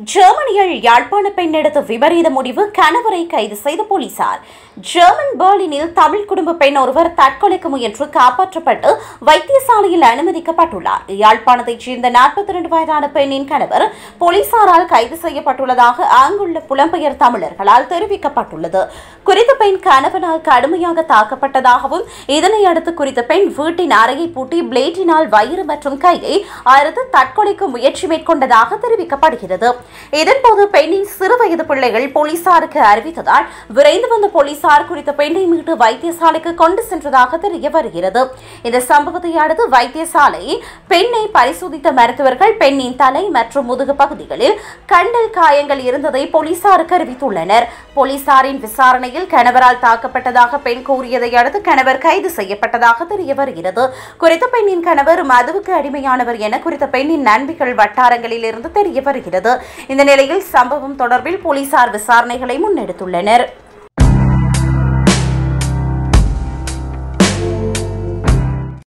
ஜெர்மனியில் யாழ்ப்பாண பெண் எடுத்த விபரீத முடிவு கணவரை கைது செய்த போலீசார் ஜெர்மன் பெர்லினில் தமிழ் குடும்ப பெண் ஒருவர் தற்கொலைக்கு முயன்று காப்பாற்றப்பட்டு வைத்தியசாலையில் அனுமதிக்கப்பட்டுள்ளார் யாழ்ப்பாணத்தைச் சேர்ந்த நாற்பத்தி இரண்டு வயதான பெண்ணின் கணவர் போலீசாரால் கைது செய்யப்பட்டுள்ளதாக அங்குள்ள புலம்பெயர் தமிழர்களால் தெரிவிக்கப்பட்டுள்ளது குறித்த பெண் கணவனால் கடுமையாக தாக்கப்பட்டதாகவும் இதனை அடுத்து குறித்த பெண் வீட்டின் அறையை பூட்டி பிளேட்டினால் வயிறு மற்றும் கையை அறுத்து தற்கொலைக்கு முயற்சி மேற்கொண்டதாக தெரிவிக்கப்படுகிறது இதன்போது பெண்ணின் சிறுவயது பிள்ளைகள் போலீசாருக்கு அறிவித்ததால் விரைந்து வந்த போலீசார் குறித்த பெண்ணை மீட்டு வைத்தியசாலைக்கு கொண்டு சென்றதாக தெரிய வருகிறது இந்த சம்பவத்தை அடுத்து வைத்தியசாலை பெண்ணை பரிசோதித்த மருத்துவர்கள் பெண்ணின் தலை மற்றும் முதுகு பகுதிகளில் கண்டல் காயங்கள் இருந்ததை போலீசாருக்கு அறிவித்துள்ளனர் போலீசாரின் விசாரணையில் கணவரால் தாக்கப்பட்டதாக பெண் கூறியதை அடுத்து கணவர் கைது செய்யப்பட்டதாக தெரிய வருகிறது குறித்த பெண்ணின் கணவர் மதுவுக்கு அடிமையானவர் என குறித்த பெண்ணின் நண்பிகள் வட்டாரங்களில் இருந்து தெரிய வருகிறது இந்த நிலையில் சம்பவம் தொடர்பில் போலீசார் விசாரணைகளை முன்னெடுத்துள்ளனர்